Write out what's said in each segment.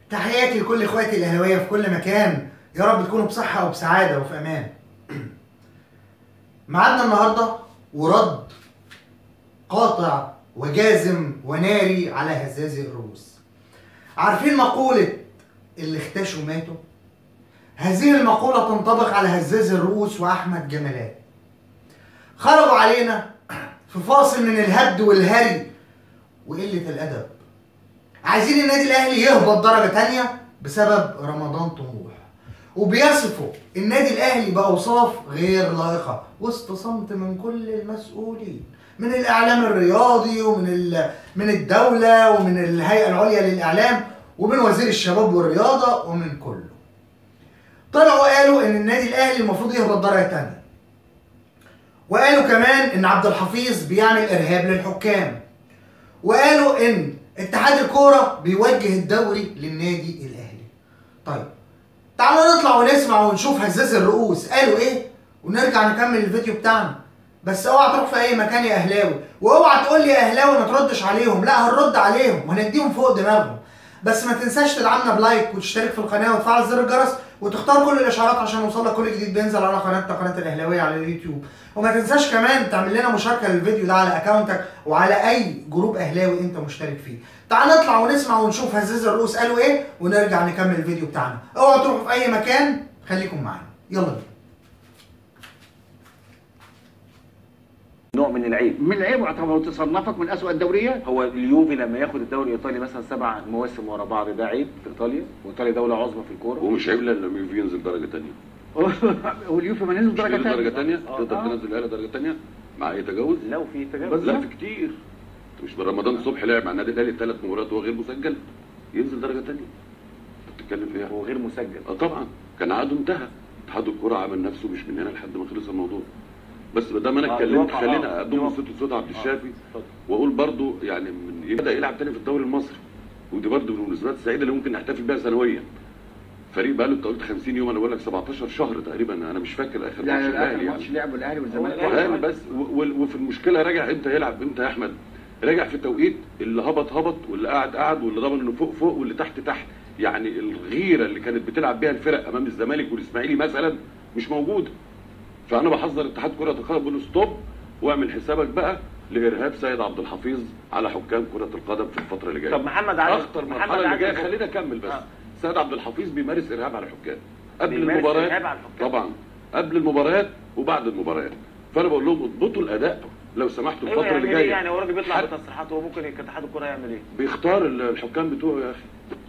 تحياتي لكل اخواتي الاهلاويه في كل مكان يا رب تكونوا بصحه وبسعاده وفي امان ميعادنا النهارده ورد قاطع وجازم وناري على هزازي الرؤوس عارفين مقولة اللي اختشوا ماتوا هذه المقولة تنطبق على هزاز الرؤوس وأحمد جمالات خرجوا علينا في فاصل من الهبد والهري وقلة الأدب عايزين النادي الأهلي يهبط درجة تانية بسبب رمضان طموح وبيصفوا النادي الأهلي بأوصاف غير لائقة وسط صمت من كل المسؤولين من الإعلام الرياضي ومن ال- من الدولة ومن الهيئة العليا للإعلام ومن وزير الشباب والرياضة ومن كله طلعوا قالوا ان النادي الاهلي المفروض يهبط درجه تانية وقالوا كمان ان عبد الحفيظ بيعمل ارهاب للحكام وقالوا ان اتحاد الكوره بيوجه الدوري للنادي الاهلي طيب تعالوا نطلع ونسمع ونشوف هزاز الرؤوس قالوا ايه ونرجع نكمل الفيديو بتاعنا بس اوعى تروح في اي مكان يا اهلاوي واوعى تقول لي يا اهلاوي ما تردش عليهم لا هنرد عليهم وهنديهم فوق دماغهم بس ما تنساش تدعمنا بلايك وتشترك في القناه وتفعل زر الجرس وتختار كل الاشعارات عشان يوصلك كل جديد بينزل على قناتنا قناه الاهلاويه على اليوتيوب وما تنساش كمان تعمل لنا مشاركه للفيديو ده على اكونتك وعلى اي جروب اهلاوي انت مشترك فيه تعال نطلع ونسمع ونشوف هزاز الرؤوس قالوا ايه ونرجع نكمل الفيديو بتاعنا اوعوا تروحوا في اي مكان خليكم معانا يلا بينا نوع من العيب من العيب يعتبر تصنفك من اسوء الدوريات هو اليوفي لما ياخد الدوري الايطالي مثلا سبع مواسم ورا بعض ده عيب في ايطاليا وايطاليا دوله عظمى في الكوره ومش عيب لان لما يجي ينزل درجه ثانيه واليوفي ما نزل درجه درجه ثانيه ثانيه آه. تقدر آه. تنزل الاهلي درجه ثانيه مع اي تجاوز لو في تجاوز لا في كتير مش رمضان الصبح لعب مع النادي الاهلي ثلاث مباريات وهو غير مسجل ينزل درجه ثانيه انت بتتكلم في ايه؟ هو غير مسجل اه طبعا كان عقده انتهى اتحاد الكوره عمل نفسه مش من هنا لحد ما خلص الموضوع بس ما دام انا آه، اتكلمت يوقع، خلينا آه، اضم يوقع. صوت صوت عبد الشافي اتفضل. واقول برضو يعني من يبدا يلعب تاني في الدوري المصري ودي برضو من المناسبات السعيده اللي ممكن نحتفل بيها سنويا فريق بقى له انت قلت 50 يوم انا بقول لك 17 شهر تقريبا انا مش فاكر اخر يعني ماتش اخر الاهلي ماتش يعني لعبوا الاهلي والزمالك هو الأهلي فاهم بس و- و- وفي المشكله راجع امتى يلعب امتى يا احمد راجع في توقيت اللي هبط هبط واللي قاعد قعد واللي ضمن انه فوق فوق واللي تحت تحت يعني الغيره اللي كانت بتلعب بيها الفرق امام الزمالك والاسماعيلي مثلا مش موجوده فانا بحذر اتحاد كره القدم بقول له ستوب واعمل حسابك بقى لارهاب سيد عبد الحفيظ على حكام كره القدم في الفتره اللي جايه طب محمد علي اخطر محمد مرحله اللي علي جايه فوق. خلينا اكمل بس آه. سيد عبد الحفيظ بيمارس ارهاب على الحكام قبل بيمارس المباريات إرهاب على الحكام. طبعا قبل المباريات وبعد المباريات فانا بقول لهم اضبطوا الاداء لو سمحتوا ايوه الفتره يعني اللي إيه جايه يعني هو الراجل بيطلع حد بتصريحات هو ممكن كاتحاد الكوره يعمل ايه؟ بيختار ال- الحكام بتوعه يا اخي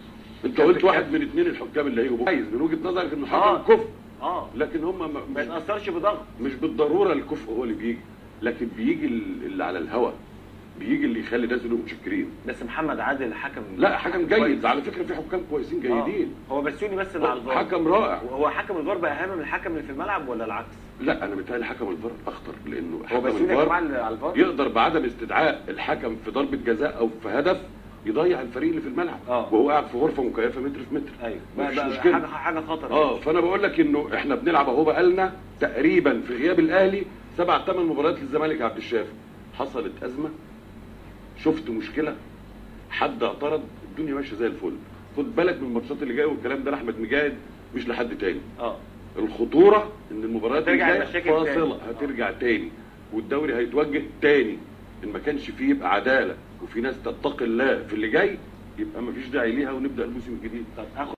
انت قلت واحد من اثنين الحكام اللي هيجوا عايز من وجهه نظرك انه آه. حكم كفء اه لكن هم ما مش, يتاثرش بضغط مش بالضروره الكفء هو اللي بيجي لكن بيجي ال- اللي على الهوا بيجي اللي يخلي الناس يبقوا متشكرين بس محمد عادل حكم لا حكم جيد كويس. على فكره في حكام كويسين آه. جيدين هو بسيوني بس اللي على الفار حكم رائع هو حكم الفار بقى اهم من الحكم اللي في الملعب ولا العكس؟ لا انا متهيألي حكم الفار اخطر لانه هو حكم بسيوني يا جماعه الفار اللي على الفار يقدر بعدم استدعاء الحكم في ضربه جزاء او في هدف يضيع الفريق اللي في الملعب آه. وهو قاعد في غرفه مكيفه متر في متر ايوه مفيش بقى- بقى مشكلة. حاجه حاجه خطر اه فانا بقول لك انه احنا بنلعب اهو بقالنا تقريبا في غياب الاهلي سبع ثمان مباريات للزمالك يا عبد الشافي حصلت ازمه شفت مشكله حد اعترض الدنيا ماشيه زي الفل خد بالك من الماتشات اللي جايه والكلام ده لاحمد مجاهد مش لحد تاني اه الخطوره ان المباريات اللي هترجع جايه المشاكل فاصله تاني. هترجع تاني والدوري هيتوجه تاني ان ما كانش فيه يبقى عداله وفي ناس تتقي الله في اللي جاي يبقى ما فيش داعي ليها ونبدا الموسم الجديد طب اخد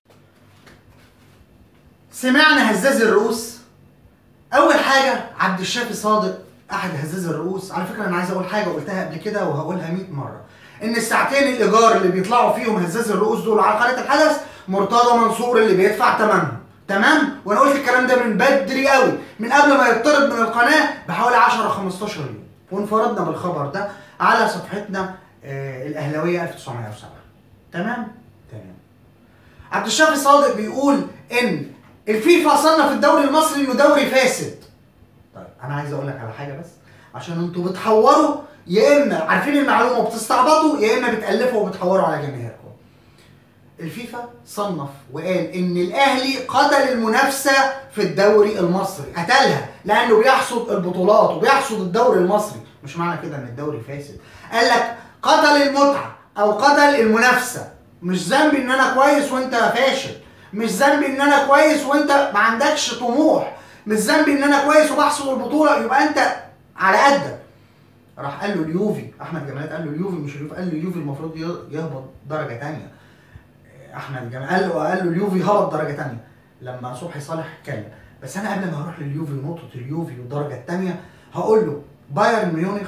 سمعنا هزاز الرؤوس اول حاجه عبد الشافي صادق احد هزاز الرؤوس على فكره انا عايز اقول حاجه قلتها قبل كده وهقولها 100 مره ان الساعتين الايجار اللي بيطلعوا فيهم هزاز الرؤوس دول على قناه الحدث مرتضى منصور اللي بيدفع ثمنهم تمام وانا قلت الكلام ده من بدري قوي من قبل ما يطرد من القناه بحوالي 10 15 يوم وانفردنا بالخبر ده على صفحتنا آه الاهلاويه 1907 تمام تمام عبد الشافي صادق بيقول ان الفيفا صنف الدوري المصري انه دوري فاسد طيب انا عايز اقول لك على حاجه بس عشان انتوا بتحوروا يا اما عارفين المعلومه وبتستعبطوا يا اما بتالفوا وبتحوروا على جماهيركم الفيفا صنف وقال ان الاهلي قتل المنافسه في الدوري المصري قتلها لانه بيحصد البطولات وبيحصد الدوري المصري مش معنى كده ان الدوري فاسد قال لك قتل المتعه او قتل المنافسه مش ذنبي ان انا كويس وانت فاشل مش ذنبي ان انا كويس وانت ما عندكش طموح مش ذنبي ان انا كويس وبحصل البطوله يبقى انت على قدك راح قال له اليوفي احمد جمال قال له اليوفي مش اليوفي قال له اليوفي المفروض ي- يهبط درجه تانية احمد جمال قال له قال له اليوفي هبط درجه تانية لما صبحي صالح اتكلم بس انا قبل ما اروح لليوفي ونقطه اليوفي والدرجه الثانيه هقول له بايرن ميونخ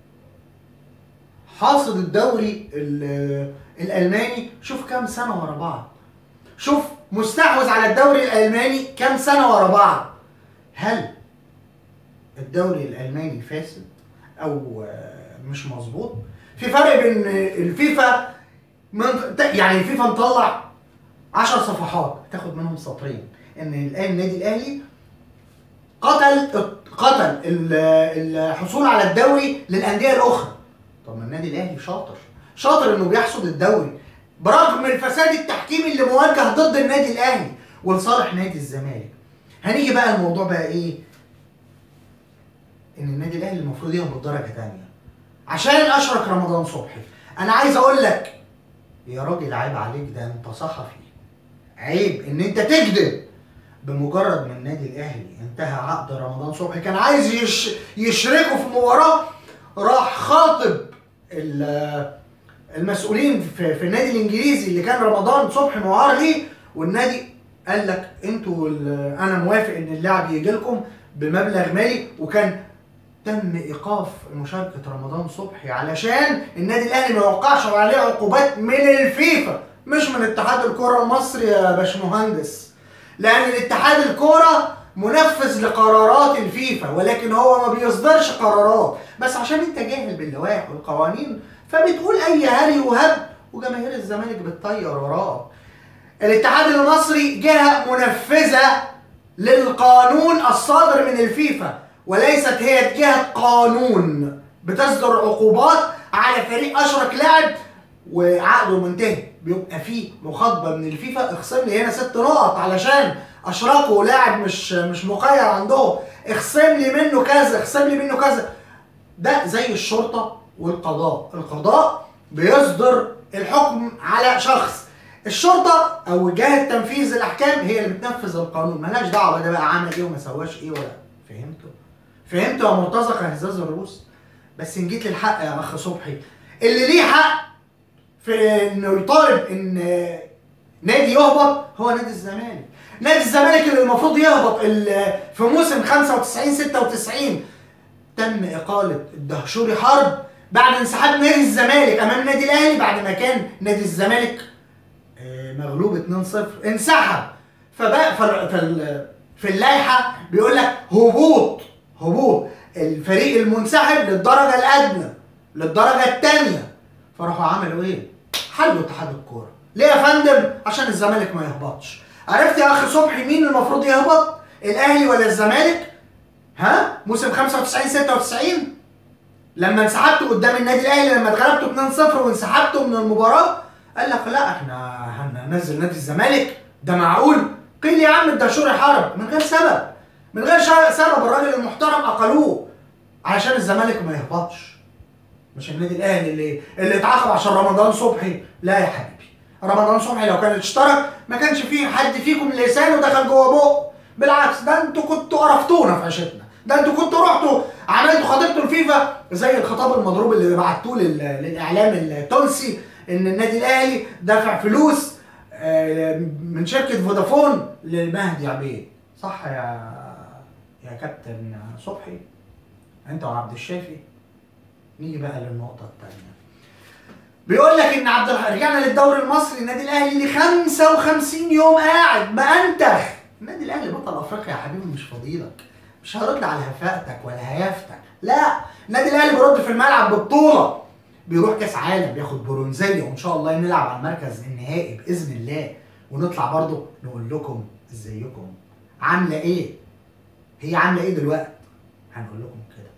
حاصد الدوري ال- الالماني شوف كام سنه ورا بعض شوف مستحوذ على الدوري الالماني كام سنه ورا بعض هل الدوري الالماني فاسد او آه، مش مظبوط في فرق بين الفيفا من يعني الفيفا مطلع 10 صفحات تاخد منهم سطرين ان الان النادي الاهلي قتل قتل ال- الحصول على الدوري للانديه الاخرى طب ما النادي الاهلي شاطر شاطر انه بيحصد الدوري برغم الفساد التحكيمي اللي موجه ضد النادي الاهلي ولصالح نادي الزمالك هنيجي بقى الموضوع بقى ايه ان النادي الاهلي المفروض يهبط درجه تانية عشان اشرك رمضان صبحي انا عايز اقول لك يا راجل عيب عليك ده انت صحفي عيب ان انت تكذب بمجرد ما النادي الاهلي انتهى عقد رمضان صبحي كان عايز يش يشركه في مباراه راح خاطب ال- المسؤولين في, في النادي الانجليزي اللي كان رمضان صبحي معار ليه والنادي قال لك انتوا ال- انا موافق ان اللاعب يجي لكم بمبلغ مالي وكان تم ايقاف مشاركه رمضان صبحي علشان النادي الاهلي ما يوقعش عليه عقوبات من الفيفا مش من اتحاد الكره المصري يا باشمهندس لان الاتحاد الكوره منفذ لقرارات الفيفا ولكن هو ما بيصدرش قرارات بس عشان انت جاهل باللوائح والقوانين فبتقول اي هري وهب وجماهير الزمالك بتطير وراه الاتحاد المصري جهه منفذه للقانون الصادر من الفيفا وليست هي جهه قانون بتصدر عقوبات على فريق اشرك لاعب وعقده منتهي بيبقى فيه مخاطبه من الفيفا اخصم لي هنا ست نقط علشان اشركوا لاعب مش مش مقيد عندهم اخصم لي منه كذا اخصم لي منه كذا ده زي الشرطه والقضاء القضاء بيصدر الحكم على شخص الشرطه او جهه تنفيذ الاحكام هي اللي بتنفذ القانون ملهاش دعوه ده بقى عمل ايه وما سواش ايه ولا فهمتوا فهمتوا يا مرتزق يا هزاز الرؤوس بس ان جيت للحق يا اخ صبحي اللي ليه حق في انه يطالب ان نادي يهبط هو نادي الزمالك نادي الزمالك اللي المفروض يهبط ال- في موسم 95 96 تم اقاله الدهشوري حرب بعد انسحاب نادي الزمالك امام نادي الاهلي بعد ما كان نادي الزمالك آه، مغلوب 2-0 انسحب فبقى فال- فال- في اللائحه بيقول لك هبوط هبوط الفريق المنسحب للدرجه الادنى للدرجه الثانيه فراحوا عملوا ايه؟ حلوا اتحاد الكوره ليه يا فندم؟ عشان الزمالك ما يهبطش عرفت يا اخي صبحي مين المفروض يهبط؟ الاهلي ولا الزمالك؟ ها؟ موسم 95 96 لما انسحبتوا قدام النادي الاهلي لما اتغلبتوا 2-0 وانسحبتوا من المباراه قال لك لا احنا هننزل نادي الزمالك ده معقول؟ قيل يا عم الدهشوري حرب من غير سبب من غير شا- سبب الراجل المحترم اقلوه علشان الزمالك ما يهبطش مش النادي الاهلي اللي اللي اتعاقب عشان رمضان صبحي لا يا حبيبي رمضان صبحي لو كان اشترك ما كانش فيه حد فيكم لسانه دخل جوه بقه بالعكس ده انتوا كنتوا قرفتونا في عيشتنا ده انتوا كنتوا رحتوا عملتوا خطيبتوا الفيفا زي الخطاب المضروب اللي بعتوه لل- للاعلام التونسي ان النادي الاهلي دفع فلوس آه، من شركه فودافون للمهدي عبيد صح يا يا كابتن صبحي انت وعبد الشافي نيجي بقى للنقطه الثانيه بيقول لك ان عبد الح... رجعنا للدوري المصري النادي الاهلي اللي 55 يوم قاعد مأنتخ النادي الاهلي بطل افريقيا يا حبيبي مش فضيلك مش هرد على هفاءتك ولا هيافتك لا النادي الاهلي بيرد في الملعب ببطوله بيروح كاس عالم بياخد برونزيه وان شاء الله نلعب على المركز النهائي باذن الله ونطلع برضه نقول لكم ازيكم عامله ايه هي عامله ايه دلوقتي هنقول لكم كده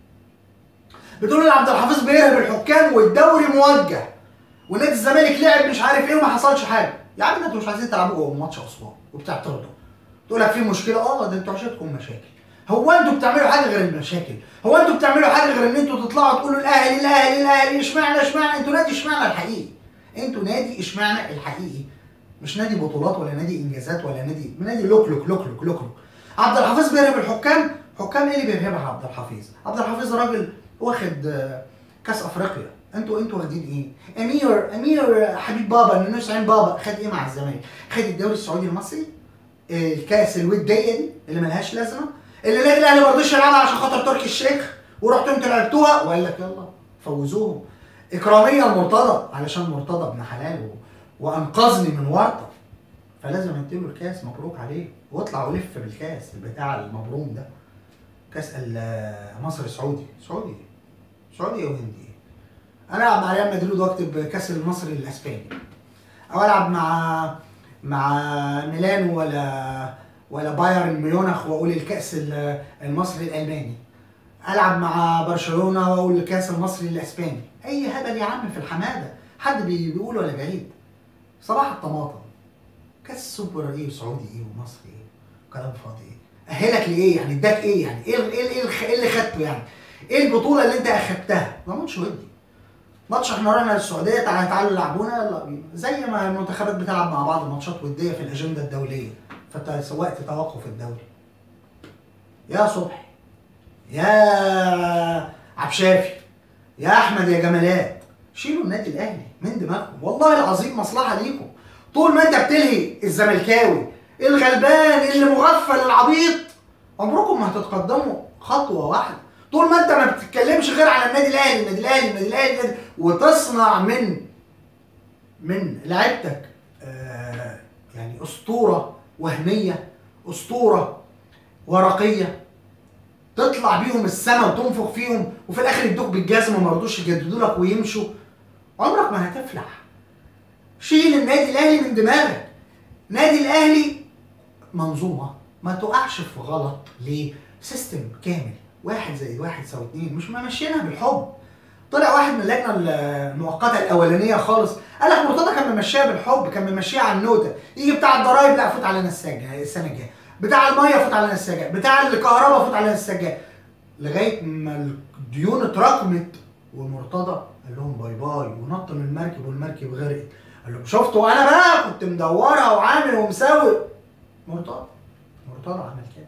بتقول عبد الحفيظ بيرهب الحكام والدوري موجه ونادي الزمالك لعب مش عارف ايه وما حصلش حاجه يا عم ده انتوا مش عايزين تلعبوا جوه ماتش اسوان وبتعترضوا تقول لك في مشكله اه ده انتوا عشانكم مشاكل هو انتوا بتعملوا حاجه غير المشاكل هو انتوا بتعملوا حاجه غير ان انتوا تطلعوا تقولوا الاهلي الاهلي الاهلي اشمعنى اشمعنى انتوا نادي اشمعنى الحقيقي انتوا نادي اشمعنى الحقيقي مش نادي بطولات ولا نادي انجازات ولا نادي نادي لوك لوك لوك لوك لوك لوك عبد الحفيظ بيرهب الحكام حكام ايه اللي بيرهبها عبد الحفيظ عبد الحفيظ راجل واخد آه، كاس افريقيا انتوا انتوا واخدين ايه امير امير حبيب بابا الناس عين بابا خد ايه مع الزمالك خد الدوري السعودي المصري آه، الكاس الوديه دي اللي ملهاش لازمه اللي النادي الاهلي ما رضيش يلعبها عشان خاطر تركي الشيخ ورحتوا انتوا لعبتوها وقال لك يلا فوزوهم اكراميه لمرتضى علشان مرتضى ابن حلال و... وانقذني من ورطه فلازم اديله الكاس مبروك عليه واطلع ولف بالكاس البتاع المبروم ده كاس ال- مصر سعودي سعودي سعودي او هندي انا العب مع ريال مدريد واكتب كاس المصري الاسباني او العب مع مع ميلان ولا ولا بايرن ميونخ واقول الكاس ال- المصري الالماني العب مع برشلونه واقول الكاس المصري الاسباني اي هبل يا عم في الحماده حد بي- بيقول ولا بعيد صباح الطماطم كاس سوبر ايه وسعودي ايه ومصري ايه كلام فاضي ايه اهلك لايه يعني اداك ايه يعني ايه ال- ايه ال- ايه الخ- إيه اللي خدته يعني ايه البطوله اللي انت اخدتها ده ماتش ودي ماتش احنا رحنا للسعوديه تعالى تعالوا لعبونا يلا بينا زي ما المنتخبات بتلعب مع بعض ماتشات وديه في الاجنده الدوليه فانت سوقت توقف الدوري يا صبحي يا عبشافي يا احمد يا جمالات شيلوا النادي الاهلي من دماغكم والله العظيم مصلحه ليكم طول ما انت بتلهي الزملكاوي الغلبان اللي مغفل العبيط عمركم ما هتتقدموا خطوه واحده طول ما انت ما بتتكلمش غير على النادي الاهلي النادي الاهلي النادي الاهلي النادي- وتصنع من من لعيبتك آه يعني اسطوره وهميه اسطوره ورقيه تطلع بيهم السما وتنفخ فيهم وفي الاخر يدوك بالجزمه وما رضوش يجددوا لك ويمشوا عمرك ما هتفلح شيل النادي الاهلي من دماغك نادي الاهلي منظومه ما تقعش في غلط ليه سيستم كامل واحد زائد واحد يساوي اتنين مش ماشيينها بالحب طلع واحد من اللجنه المؤقته الاولانيه خالص قال لك مرتضى كان ممشيها بالحب كان ممشيها على النوته يجي بتاع الضرايب لا فوت على نساجه السنه الجايه بتاع الميه فوت على نساجه بتاع الكهرباء فوت على نساجه لغايه ما الديون اتراكمت ومرتضى قال لهم باي باي ونط من المركب والمركب غرقت قال لهم شفتوا انا بقى كنت مدورها وعامل ومساوي مرتضى مرتضى عمل كده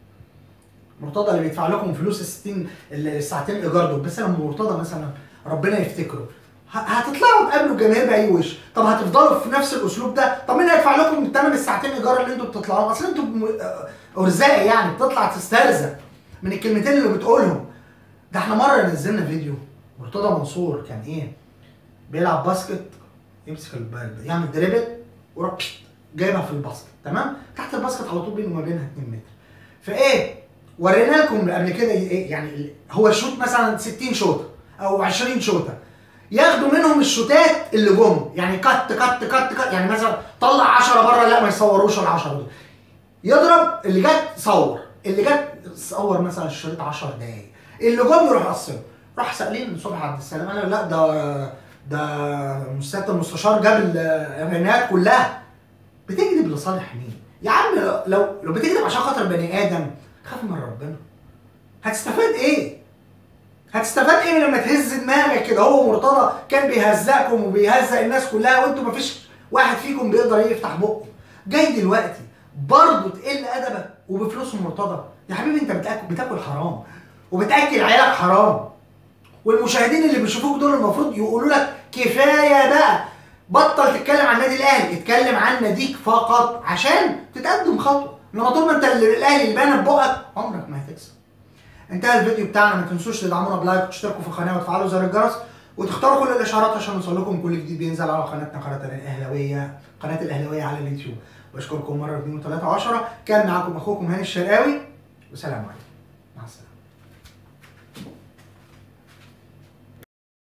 مرتضى اللي بيدفع لكم فلوس ال 60 الساعتين ايجار دول بس لما مرتضى مثلا ربنا يفتكره ه- هتطلعوا تقابلوا الجماهير باي وش طب هتفضلوا في نفس الاسلوب ده طب مين هيدفع لكم ثمن الساعتين ايجار اللي انتوا بتطلعوهم اصل انتوا م- آه، ارزاق يعني بتطلع تسترزق من الكلمتين اللي بتقولهم ده احنا مره نزلنا فيديو مرتضى منصور كان ايه بيلعب باسكت يمسك البال يعمل دريبل ويروح جايبها في الباسكت تمام تحت الباسكت على طول بينه وما بينها 2 متر فايه ورينا لكم قبل كده ايه يعني ال- هو شوط مثلا 60 شوطه او 20 شوطه ياخدوا منهم الشوتات اللي جم يعني كت كت كت كت يعني مثلا طلع 10 بره لا ما يصوروش ال 10 دول يضرب اللي جت صور اللي جت صور مثلا الشريط 10 دقايق اللي جم يروح قصره راح سائلين صبحي عبد السلام قال لا ده ده سياده المستشار جاب البيانات كلها بتكذب لصالح مين؟ يا عم لو لو بتكذب عشان خاطر بني ادم خاف من ربنا هتستفاد ايه؟ هتستفاد ايه لما تهز دماغك كده هو مرتضى كان بيهزقكم وبيهزق الناس كلها وانتوا مفيش واحد فيكم بيقدر يفتح بقه جاي دلوقتي برضه تقل ادبك وبفلوس مرتضى يا حبيبي انت بتاكل بتاكل حرام وبتاكل عيالك حرام والمشاهدين اللي بيشوفوك دول المفروض يقولوا لك كفايه بقى بطل تتكلم عن النادي الاهلي اتكلم عن ناديك فقط عشان تتقدم خطوه انما طول ما انت اللي- الاهلي اللي باين ببقك عمرك ما هتكسب انتهى الفيديو بتاعنا ما تنسوش تدعمونا بلايك وتشتركوا في القناه وتفعلوا زر الجرس وتختاروا كل الاشعارات عشان يوصلكم كل جديد بينزل على قناتنا قناه الاهلاويه قناه الاهلاويه على اليوتيوب بشكركم مره واثنين وثلاثه وعشره كان معاكم اخوكم هاني الشرقاوي وسلام عليكم مع السلامه